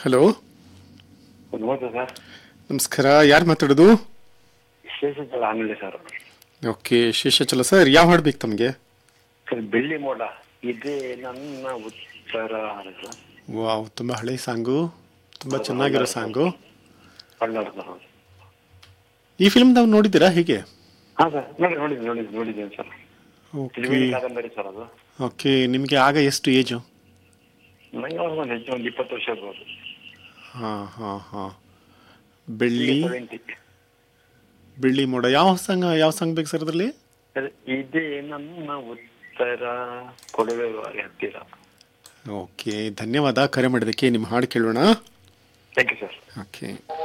hello ನಮಸ್ತೆ sir ನಮಸ್ಕಾರ ಯಾರು ಮಾತಾಡೋದು ಶೇಷಚಲ ಆಮೇಲೆ ಸರ್ ಓಕೆ ಶೇಷಾಚಲ ಸರ್ ಯಾವ ಹಾಡು ಬೇಕು ತಮಗೆ ಸರ್ ಬೆಳ್ಳಿ ಮೋಡ ಇದೇ ನನ್ನ ಉತ್ತರ ಸರ್ ವಾವ್ ತುಂಬ ಹಳೆ ಸಾಂಗು ತುಂಬ ಚೆನ್ನಾಗಿರೋ ಸಾಂಗು ಕನ್ನಡ ಸರ್ ಈ ಫಿಲ್ಮ್ ನಾವು ನೋಡಿದ್ದೀರಾ ಹೇಗೆ ಹಾಂ ಸರ್ ನೋಡಿ ನೋಡಿದ್ದೀನಿ ನೋಡಿದ್ದೀನಿ ನೋಡಿದ್ದೀನಿ ಸರ್ ಓಕೆ ತ್ರಿವೇಣಿ ಕಾದಂಬರಿ ಸರ್ ಅದು ಓಕೆ ನಿಮಗೆ ಆಗ ಎಷ್ಟು ಏಜು ನಂಗೆ ಅವಾಗ ಒಂದು ಹೆಚ್ಚು ಒಂದು ಇಪ್ಪತ್ತು ವರ್ಷ ಇರ್ಬೋದು ಹಾಂ ಹಾಂ ಹಾಂ ಬೆಳ್ಳಿ ಸೆವೆಂಟಿ ಬೆಳ್ಳಿ ಮೋಡ ಯಾವ ಸಾಂಗ್ ಯಾವ ಸಾಂಗ್ ಬೇಕು ಸರ್ ಅದರಲ್ಲಿ ಇದೇ ನನ್ನ ಉತ್ತರ ಕೊಡುವೆ ಹತ್ತಿರ ಓಕೆ ಧನ್ಯವಾದ ಕರೆ ಮಾಡಿದ್ದಕ್ಕೆ ನಿಮ್ಮ ಹಾಡು ಕೇಳೋಣ ಥ್ಯಾಂಕ್ ಯು ಸರ್ ಓಕೆ